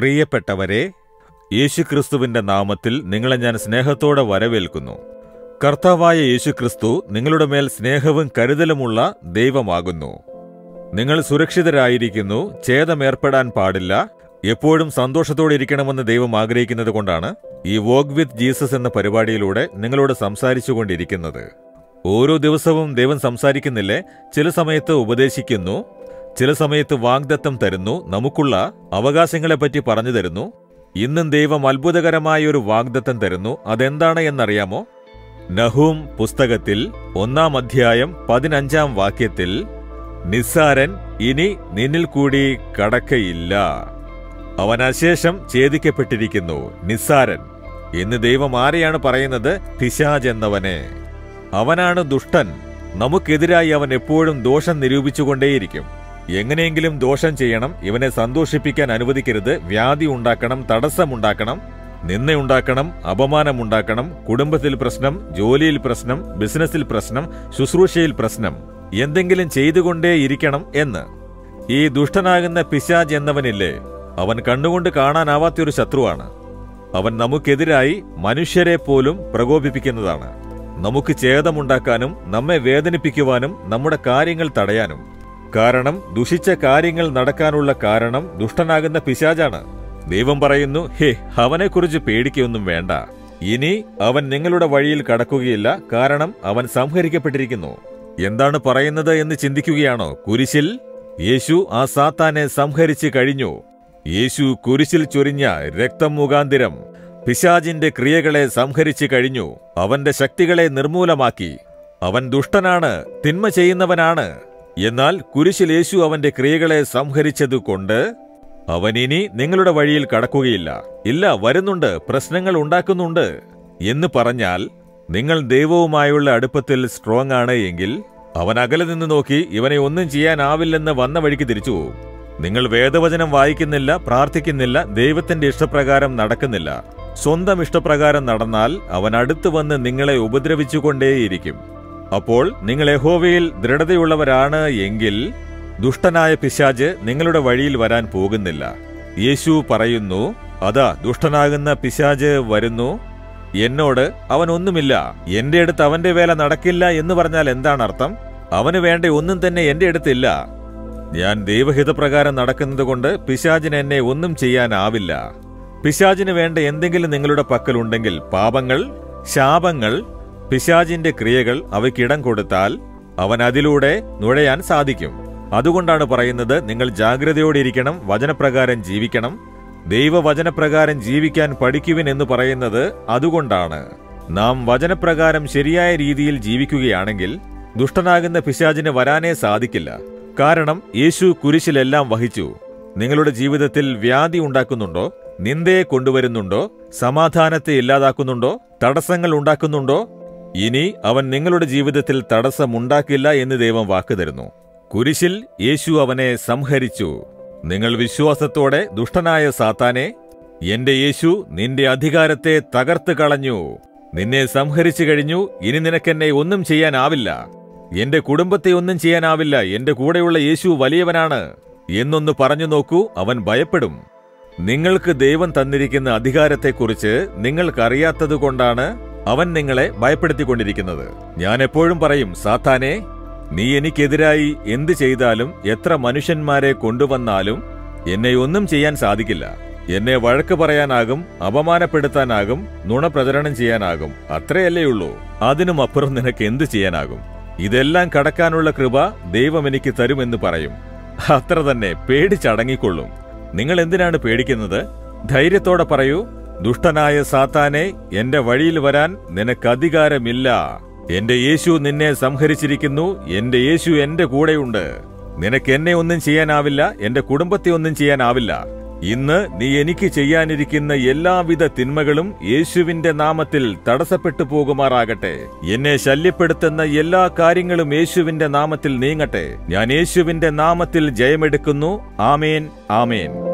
പ്രിയപ്പെട്ടവരെ യേശുക്രിസ്തുവിന്റെ നാമത്തിൽ നിങ്ങളെ ഞാൻ സ്നേഹത്തോടെ വരവേൽക്കുന്നു കർത്താവായ യേശുക്രിസ്തു നിങ്ങളുടെ മേൽ സ്നേഹവും കരുതലുമുള്ള ദൈവമാകുന്നു നിങ്ങൾ സുരക്ഷിതരായിരിക്കുന്നു ഛേദമേർപ്പെടാൻ പാടില്ല എപ്പോഴും സന്തോഷത്തോടെ ഇരിക്കണമെന്ന് ദൈവം ആഗ്രഹിക്കുന്നത് കൊണ്ടാണ് ഈ വോക്ക് വിത്ത് ജീസസ് എന്ന പരിപാടിയിലൂടെ നിങ്ങളോട് സംസാരിച്ചുകൊണ്ടിരിക്കുന്നത് ഓരോ ദിവസവും ദൈവം സംസാരിക്കുന്നില്ലേ ചില സമയത്ത് ഉപദേശിക്കുന്നു ചില സമയത്ത് വാഗ്ദത്തം തരുന്നു നമുക്കുള്ള അവകാശങ്ങളെപ്പറ്റി പറഞ്ഞു തരുന്നു ഇന്നും ദൈവം അത്ഭുതകരമായ ഒരു വാഗ്ദത്തം തരുന്നു അതെന്താണ് എന്നറിയാമോ നഹൂം പുസ്തകത്തിൽ ഒന്നാം അധ്യായം പതിനഞ്ചാം വാക്യത്തിൽ നിസ്സാരൻ ഇനി നിന്നിൽ കൂടി കടക്കയില്ല അവൻ അശേഷം ഛേദിക്കപ്പെട്ടിരിക്കുന്നു നിസ്സാരൻ എന്ന് ദൈവം ആരെയാണ് പറയുന്നത് പിശാജ് എന്നവനെ അവനാണ് ദുഷ്ടൻ നമുക്കെതിരായി അവൻ എപ്പോഴും ദോഷം നിരൂപിച്ചുകൊണ്ടേയിരിക്കും എങ്ങനെയെങ്കിലും ദോഷം ചെയ്യണം ഇവനെ സന്തോഷിപ്പിക്കാൻ അനുവദിക്കരുത് വ്യാധി ഉണ്ടാക്കണം തടസ്സമുണ്ടാക്കണം നിന്നയുണ്ടാക്കണം അപമാനമുണ്ടാക്കണം കുടുംബത്തിൽ പ്രശ്നം ജോലിയിൽ പ്രശ്നം ബിസിനസ്സിൽ പ്രശ്നം ശുശ്രൂഷയിൽ പ്രശ്നം എന്തെങ്കിലും ചെയ്തുകൊണ്ടേ ഇരിക്കണം എന്ന് ഈ ദുഷ്ടനാകുന്ന പിശാജ് എന്നവനില്ലേ അവൻ കണ്ണുകൊണ്ട് കാണാനാവാത്തൊരു ശത്രുവാണ് അവൻ നമുക്കെതിരായി മനുഷ്യരെ പോലും പ്രകോപിപ്പിക്കുന്നതാണ് നമുക്ക് ഛേദമുണ്ടാക്കാനും നമ്മെ വേദനിപ്പിക്കുവാനും നമ്മുടെ കാര്യങ്ങൾ തടയാനും കാരണം ദുഷിച്ച കാര്യങ്ങൾ നടക്കാനുള്ള കാരണം ദുഷ്ടനാകുന്ന പിശാജാണ് ദൈവം പറയുന്നു ഹേ അവനെക്കുറിച്ച് പേടിക്കൊന്നും വേണ്ട ഇനി അവൻ നിങ്ങളുടെ വഴിയിൽ കടക്കുകയില്ല കാരണം അവൻ സംഹരിക്കപ്പെട്ടിരിക്കുന്നു എന്താണ് പറയുന്നത് എന്ന് ചിന്തിക്കുകയാണോ കുരിശിൽ യേശു ആ സാത്താനെ സംഹരിച്ചു കഴിഞ്ഞു യേശു കുരിശിൽ ചൊരിഞ്ഞ രക്തം മുഖാന്തിരം പിശാജിന്റെ ക്രിയകളെ സംഹരിച്ചു കഴിഞ്ഞു അവന്റെ ശക്തികളെ നിർമൂലമാക്കി അവൻ ദുഷ്ടനാണ് തിന്മ ചെയ്യുന്നവനാണ് എന്നാൽ കുരിശിൽ യേശു അവന്റെ ക്രിയകളെ സംഹരിച്ചതുകൊണ്ട് അവൻ ഇനി നിങ്ങളുടെ വഴിയിൽ കടക്കുകയില്ല ഇല്ല വരുന്നുണ്ട് പ്രശ്നങ്ങൾ ഉണ്ടാക്കുന്നുണ്ട് എന്ന് പറഞ്ഞാൽ നിങ്ങൾ ദൈവവുമായുള്ള അടുപ്പത്തിൽ സ്ട്രോങ് ആണ് എങ്കിൽ അവൻ അകലെ നിന്ന് നോക്കി ഇവനെ ഒന്നും ചെയ്യാനാവില്ലെന്ന് വന്ന വഴിക്ക് തിരിച്ചു പോകും നിങ്ങൾ വേദവചനം വായിക്കുന്നില്ല പ്രാർത്ഥിക്കുന്നില്ല ദൈവത്തിന്റെ ഇഷ്ടപ്രകാരം നടക്കുന്നില്ല സ്വന്തം ഇഷ്ടപ്രകാരം നടന്നാൽ അവൻ അടുത്തു വന്ന് നിങ്ങളെ ഉപദ്രവിച്ചുകൊണ്ടേയിരിക്കും അപ്പോൾ നിങ്ങൾ യഹോവയിൽ ദൃഢതയുള്ളവരാണ് എങ്കിൽ ദുഷ്ടനായ പിശാജ് നിങ്ങളുടെ വഴിയിൽ വരാൻ പോകുന്നില്ല യേശു പറയുന്നു അതാ ദുഷ്ടനാകുന്ന പിശാജ് വരുന്നു എന്നോട് അവൻ ഒന്നുമില്ല എന്റെ അടുത്ത് അവന്റെ വേല നടക്കില്ല എന്ന് പറഞ്ഞാൽ എന്താണ് അർത്ഥം അവന് വേണ്ട ഒന്നും തന്നെ എന്റെ അടുത്തില്ല ഞാൻ ദൈവഹിതപ്രകാരം നടക്കുന്നത് കൊണ്ട് പിശാചിന് എന്നെ ഒന്നും ചെയ്യാനാവില്ല പിശാചിന് വേണ്ട എന്തെങ്കിലും നിങ്ങളുടെ പക്കലുണ്ടെങ്കിൽ പാപങ്ങൾ ശാപങ്ങൾ പിശാചിന്റെ ക്രിയകൾ അവയ്ക്കിടം കൊടുത്താൽ അവൻ അതിലൂടെ നുഴയാൻ സാധിക്കും അതുകൊണ്ടാണ് പറയുന്നത് നിങ്ങൾ ജാഗ്രതയോടെ ഇരിക്കണം വചനപ്രകാരം ജീവിക്കണം ദൈവവചനപ്രകാരം ജീവിക്കാൻ പഠിക്കുവിൻ എന്ന് പറയുന്നത് അതുകൊണ്ടാണ് നാം വചനപ്രകാരം ശരിയായ രീതിയിൽ ജീവിക്കുകയാണെങ്കിൽ ദുഷ്ടനാകുന്ന പിശാചിന് വരാനേ സാധിക്കില്ല കാരണം യേശു കുരിശിലെല്ലാം വഹിച്ചു നിങ്ങളുടെ ജീവിതത്തിൽ വ്യാധി ഉണ്ടാക്കുന്നുണ്ടോ നിന്ദയെ കൊണ്ടുവരുന്നുണ്ടോ സമാധാനത്തെ ഇല്ലാതാക്കുന്നുണ്ടോ തടസ്സങ്ങൾ ഉണ്ടാക്കുന്നുണ്ടോ ഇനി അവൻ നിങ്ങളുടെ ജീവിതത്തിൽ തടസ്സമുണ്ടാക്കില്ല എന്ന് ദൈവം വാക്ക് തരുന്നു കുരിശിൽ യേശു അവനെ സംഹരിച്ചു നിങ്ങൾ വിശ്വാസത്തോടെ ദുഷ്ടനായ സാത്താനെ എന്റെ യേശു നിന്റെ അധികാരത്തെ തകർത്ത് കളഞ്ഞു നിന്നെ സംഹരിച്ചു കഴിഞ്ഞു ഇനി നിനക്കെന്നെ ഒന്നും ചെയ്യാനാവില്ല എന്റെ കുടുംബത്തെ ഒന്നും ചെയ്യാനാവില്ല എന്റെ കൂടെയുള്ള യേശു വലിയവനാണ് എന്നൊന്ന് പറഞ്ഞു നോക്കൂ അവൻ ഭയപ്പെടും നിങ്ങൾക്ക് ദൈവം തന്നിരിക്കുന്ന അധികാരത്തെക്കുറിച്ച് നിങ്ങൾക്കറിയാത്തതുകൊണ്ടാണ് അവൻ നിങ്ങളെ ഭയപ്പെടുത്തിക്കൊണ്ടിരിക്കുന്നത് ഞാൻ എപ്പോഴും പറയും സാത്താനെ നീ എനിക്കെതിരായി എന്ത് ചെയ്താലും എത്ര മനുഷ്യന്മാരെ കൊണ്ടുവന്നാലും എന്നെ ഒന്നും ചെയ്യാൻ സാധിക്കില്ല എന്നെ വഴക്ക് പറയാനാകും അപമാനപ്പെടുത്താനാകും നുണ പ്രചരണം ചെയ്യാനാകും അത്രയല്ലേയുള്ളൂ അതിനും അപ്പുറം നിനക്ക് എന്ത് ചെയ്യാനാകും ഇതെല്ലാം കടക്കാനുള്ള കൃപ ദൈവം എനിക്ക് തരുമെന്ന് പറയും അത്ര തന്നെ പേടിച്ചടങ്ങിക്കൊള്ളും നിങ്ങൾ എന്തിനാണ് പേടിക്കുന്നത് ധൈര്യത്തോടെ പറയൂ ദുഷ്ടനായ സാത്താനെ എന്റെ വഴിയിൽ വരാൻ നിനക്ക് അധികാരമില്ല എന്റെ യേശു നിന്നെ സംഹരിച്ചിരിക്കുന്നു എന്റെ യേശു എന്റെ കൂടെയുണ്ട് നിനക്ക് എന്നെ ഒന്നും ചെയ്യാനാവില്ല എന്റെ കുടുംബത്തെ ഒന്നും ചെയ്യാനാവില്ല ഇന്ന് നീ എനിക്ക് ചെയ്യാനിരിക്കുന്ന എല്ലാവിധ തിന്മകളും യേശുവിന്റെ നാമത്തിൽ തടസ്സപ്പെട്ടു പോകുമാറാകട്ടെ എന്നെ ശല്യപ്പെടുത്തുന്ന എല്ലാ കാര്യങ്ങളും യേശുവിന്റെ നാമത്തിൽ നീങ്ങട്ടെ ഞാൻ യേശുവിന്റെ നാമത്തിൽ ജയമെടുക്കുന്നു ആമേൻ ആമേൻ